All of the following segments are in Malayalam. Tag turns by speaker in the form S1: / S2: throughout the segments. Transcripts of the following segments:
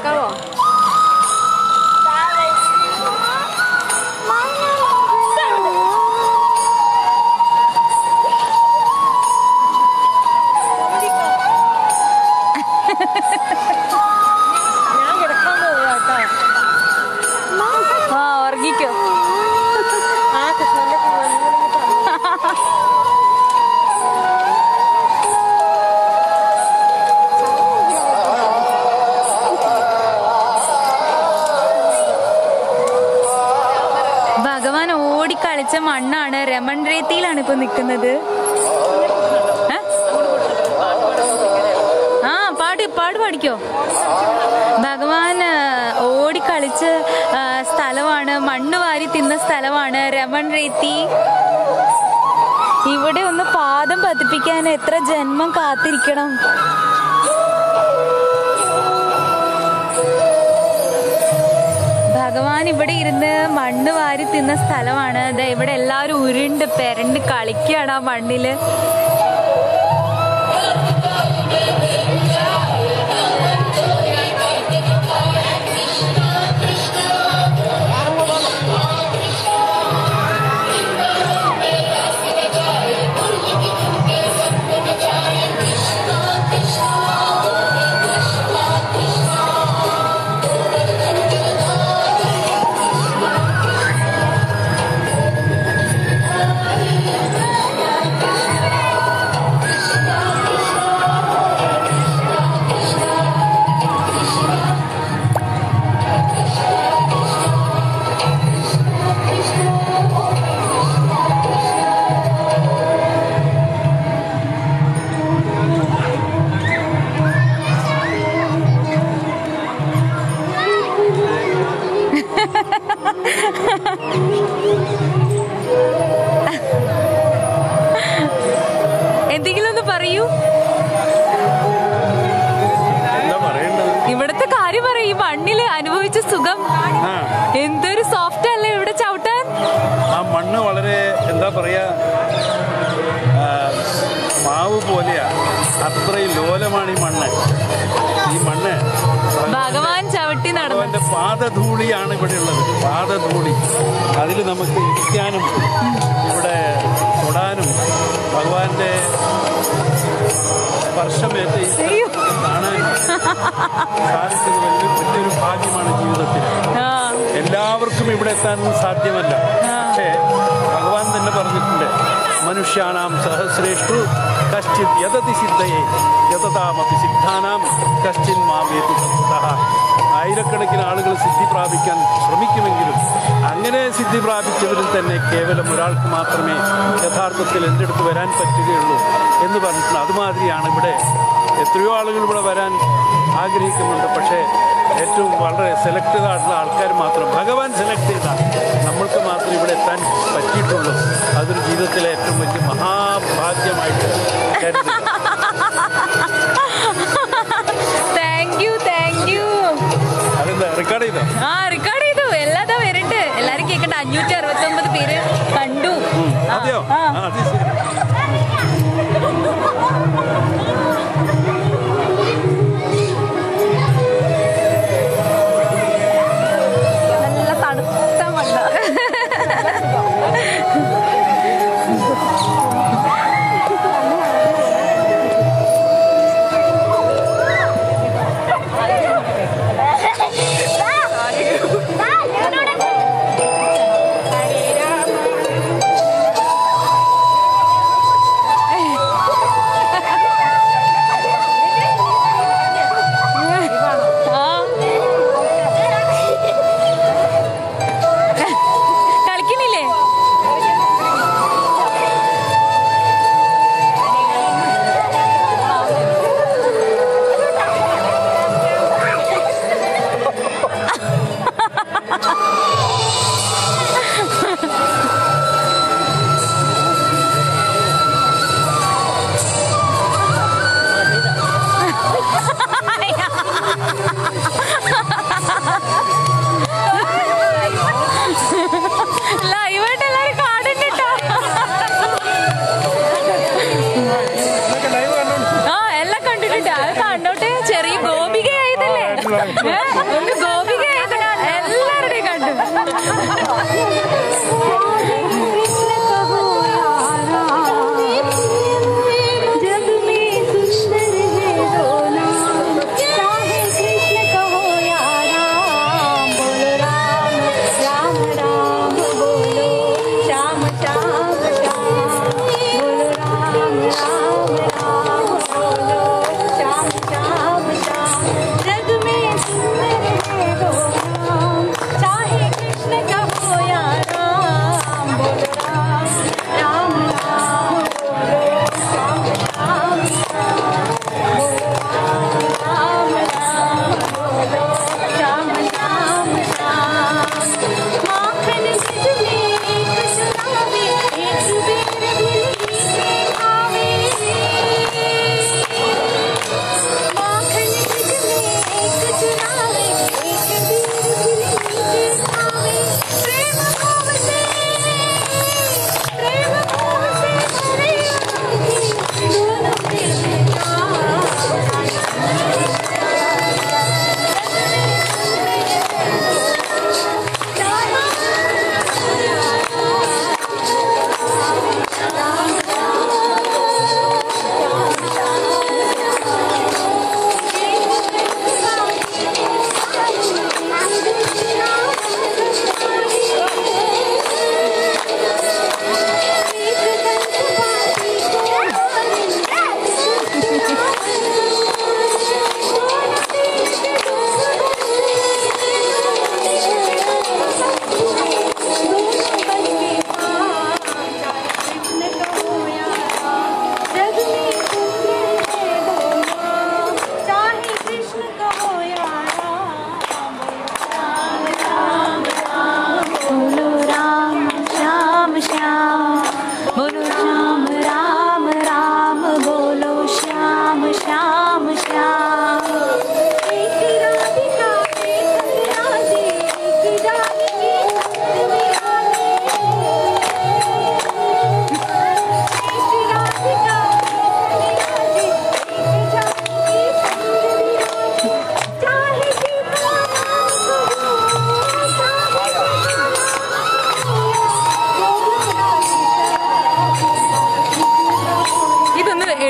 S1: കേക്കാവോ ഞാൻ കിടക്കാൻ പോവാ കേട്ടോ ആ ഉറങ്ങിക്കോ ആ കൃഷ്ണന്റെ ഭഗവാൻ ഓടിക്കളിച്ച മണ്ണാണ് രമൺ രേത്തിയിലാണ് ഇപ്പൊ നിക്കുന്നത് ഏ? ആ പാട് പാട് പാടിക്കോ ഭഗവാൻ ആ, ഓടിക്കളിച്ച ആ, സ്ഥലമാണ് മണ്ണ് വാരി തിന്ന സ്ഥലമാണ് രമൺ റേത്തി ഇവിടെ ഒന്ന് പാദം പതിപ്പിക്കാൻ എത്ര ജന്മം കാത്തിരിക്കണം ഭഗവാൻ ഇവിടെ ഇരുന്ന് മണ്ണ് വാരി തിന്ന സ്ഥലമാണ് ദേ ഇവിടെ എല്ലാവരും ഉരുണ്ട് പെരണ്ട് കളിക്കുകയാണ് ആ മണ്ണില് എന്തെങ്കിലും ഒന്ന് പറയൂ
S2: എന്താ പറയേണ്ടത്
S1: ഇവിടുത്തെ കാര്യം പറയും ഈ മണ്ണില് അനുഭവിച്ച സുഖം
S2: ആ
S1: എന്തൊരു സോഫ്റ്റ് അല്ലേ ഇവിടെ ചവിട്ടാൻ
S2: ആ മണ്ണ് വളരെ എന്താ പറയാ ആ, മാവ് പോലെയാ അത്രയും ലോലമാണ് ഈ മണ്ണ് ഈ മണ്ണ്
S1: ഭഗവാൻ ചവിട്ടി നടന്നു
S2: ഭഗവാന്റെ പാദധൂളിയാണ് ഇവിടെ ഉള്ളത് പാദധൂളി അതിൽ നമുക്ക് ഇരിക്കാനും ഇവിടെ തൊടാനും ഭഗവാന്റെ സ്പർശമേറ്റ് ഈ
S1: അയ്യോ.
S2: കാണാനും സാധിച്ചത് വലിയ വലിയൊരു ഭാഗ്യമാണ് ജീവിതത്തിൽ
S1: ആ
S2: എല്ലാവർക്കും ഇവിടെ എത്താൻ സാധ്യമല്ല പക്ഷേ ഭഗവാൻ തന്നെ പറഞ്ഞിട്ടുണ്ട് മനുഷ്യാണാം സഹസ്രേഷു കശ്ചിത് യതതി സിദ്ധയെ യതതാമപി സിദ്ധാനാം കശ്ചിൻ മാവേതു സഹ ആയിരക്കണക്കിന് ആളുകൾ സിദ്ധി പ്രാപിക്കാൻ ശ്രമിക്കുമെങ്കിലും അങ്ങനെ സിദ്ധി പ്രാപിച്ചവരിൽ തന്നെ കേവലം ഒരാൾക്ക് മാത്രമേ യഥാർത്ഥത്തിൽ എൻ്റെ അടുത്ത് വരാൻ പറ്റുകയുള്ളൂ എന്ന് പറഞ്ഞിട്ടുണ്ട് അതുമാതിരിയാണ് ഇവിടെ എത്രയോ ആളുകൾ ഇവിടെ വരാൻ ആഗ്രഹിക്കുന്നുണ്ട് പക്ഷേ ഏറ്റവും വളരെ സെലക്റ്റഡ് ആയിട്ടുള്ള ആൾക്കാർ മാത്രം ഭഗവാൻ സെലക്ട് ചെയ്ത നമ്മൾക്ക് മാത്രം ഇവിടെ എത്താൻ പറ്റിയിട്ടുള്ളൂ അതൊരു ജീവിതത്തിലെ ഏറ്റവും വലിയ മഹാഭാഗ്യമായിട്ട് കരുതുക
S1: താങ്ക് യു താങ്ക് യു
S2: അതെന്താ റെക്കോർഡ് ചെയ്തോ
S1: ആ റെക്കോർഡ് ചെയ്തു എല്ലാതാ വരുന്നുണ്ട് എല്ലാരും കേൾക്കണ്ട അഞ്ഞൂറ്റി അറുപത്തി ഒമ്പത് പേര് കണ്ടു ആ,
S2: അതെയോ
S1: ആ.
S2: ആ, അത് ശരി
S1: നല്ല തണുത്ത മണ്ണ
S3: ഹരേ രാമ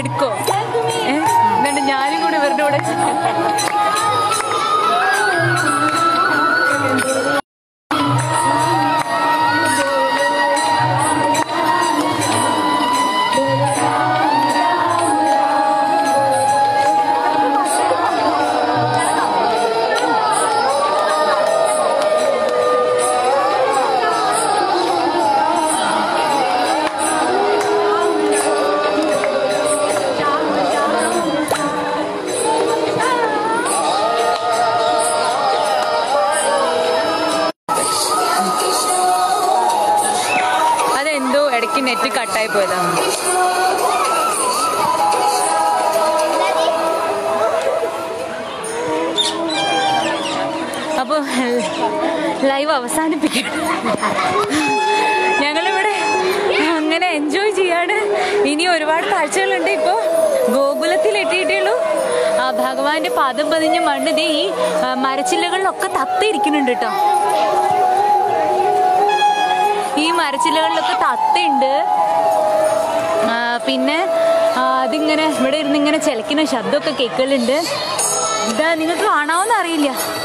S1: എടുക്കോ ഏ? എന്നിട്ട് ഞാനും കൂടി ഇവരുടെ കൂടെ അതെന്തോ ഇടയ്ക്ക് നെറ്റ് കട്ടായി പോയതാണ് അപ്പോൾ ലൈവ് അവസാനിപ്പിക്കണം ഞങ്ങളിവിടെ അങ്ങനെ എൻജോയ് ചെയ്യാണ് ഇനി ഒരുപാട് കാഴ്ചകളുണ്ട് ഇപ്പോൾ ഗോകുലത്തിൽ എത്തിയിട്ടേ ആ ഭഗവാന്റെ പാദം പതിഞ്ഞ മണ്ണ് ദേ ഈ ആ, മരച്ചില്ലകളിലൊക്കെ തത്തിയിരിക്കുന്നുണ്ട് കേട്ടോ ഈ മരച്ചില്ലകളിലൊക്കെ തത്തയുണ്ട് ആ, പിന്നെ ആ, അതിങ്ങനെ ഇവിടെ ഇരുന്ന് ഇങ്ങനെ ചിലക്കുന്ന ശബ്ദമൊക്കെ കേൾക്കലുണ്ട് ഇതാ നിങ്ങൾക്ക് കാണാവുന്ന അറിയില്ല